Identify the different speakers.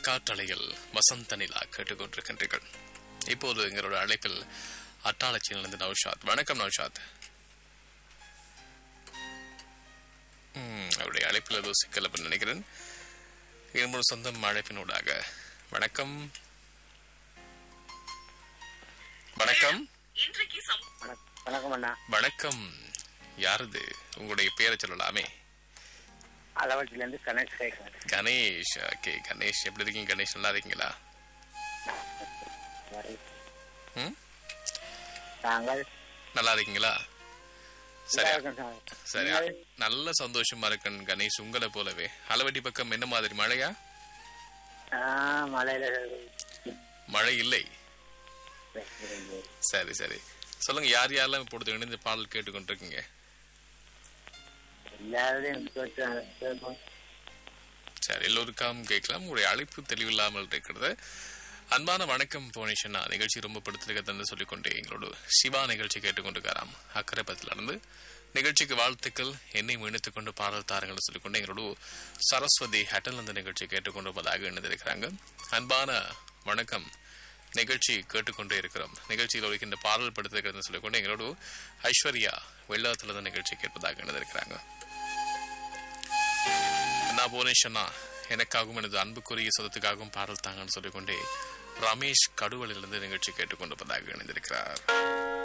Speaker 1: காற்றலையில் வசந்த நிலா கேட்டுக்கொண்டிருக்கின்றீர்கள் இப்போது எங்களோட அழைப்பில் அட்டாளச்சியிலிருந்து நௌஷாத் வணக்கம் நௌஷாத் ம், அவருடைய அழைப்பில் ஏதோ சிக்கல் அப்படின்னு நினைக்கிறேன் என்னோட சொந்தம் அழைப்பினூடாக வணக்கம் வணக்கம்
Speaker 2: இன்றைக்கு சம
Speaker 3: வணக்- வணக்கம் அண்ணா
Speaker 1: வணக்கம் யாரது உங்களுடைய பேரை சொல்லலாமே
Speaker 3: அளவட்டிலேருந்து கணேஷ் கேட்குறேன்
Speaker 1: கணேஷ் ஓகே கணேஷ் எப்படி இருக்கீங்க கணேஷ் நல்லா இருக்கீங்களா ம்
Speaker 3: நாங்கள்
Speaker 1: நல்லா இருக்கீங்களா சரி
Speaker 3: நல்லா இருக்கோம் சார்.
Speaker 1: சரி
Speaker 3: நீங்கள்?
Speaker 1: நல்ல சந்தோஷமா இருக்கேன் கணேஷ் உங்களை போலவே அளவட்டி பக்கம் என்ன மாதிரி மழையா
Speaker 3: ஆ, மழையில
Speaker 1: மழை இல்லை சரி சரி சொல்லுங்க யார் யாரெல்லாம் இப்பொழுது இணைந்து பாடல் கேட்டுக்கொண்டிருக்கீங்க
Speaker 3: எல்லாரையும் கேட்டு- கேட்போம்.
Speaker 1: சரி எல்லோருக்காம் கேட்கலாம் உங்களுடைய அழைப்பு தெளிவில்லாமல் இருக்கிறது அன்பான வணக்கம் புவனேஸ்வரா நிகழ்ச்சி ரொம்ப பிடித்திருக்கிறதுன்னு சொல்லிக்கொண்டே எங்களோட சிவா நிகழ்ச்சி கேட்டுக்கொண்டிருக்காராம் அக்கரைப்பத்தில் இருந்து நிகழ்ச்சிக்கு வாழ்த்துக்கள் என்னை இணைத்துக் கொண்டு பாடல் தாருங்கள் சொல்லிக்கொண்டு எங்களோட சரஸ்வதி ஹட்டல் அந்த நிகழ்ச்சி கேட்டுக்கொண்டிருப்பதாக இணைந்திருக்கிறாங்க அன்பான வணக்கம் நிகழ்ச்சி கேட்டுக்கொண்டே இருக்கிறோம் நிகழ்ச்சியில் ஒழிக்கின்ற பாடல் படுத்திருக்கிறதுன்னு சொல்லிக்கொண்டு எங்களோட ஐஸ்வர்யா வெள்ளத்தில் இருந்து நிகழ்ச்சி கேட்பதாக இணைந்திருக்கிறாங்க நான் புவனேஸ்வரனா எனக்காகவும் எனது அன்புக்குரிய சொந்தத்துக்காகவும் பாடல் தாங்கன்னு சொல்லிக்கொண்டே ரமேஷ் கடுவலிலிருந்து நிகழ்ச்சி கேட்டுக்கொண்டிருப்பதாக இணைந்திருக்கிறார்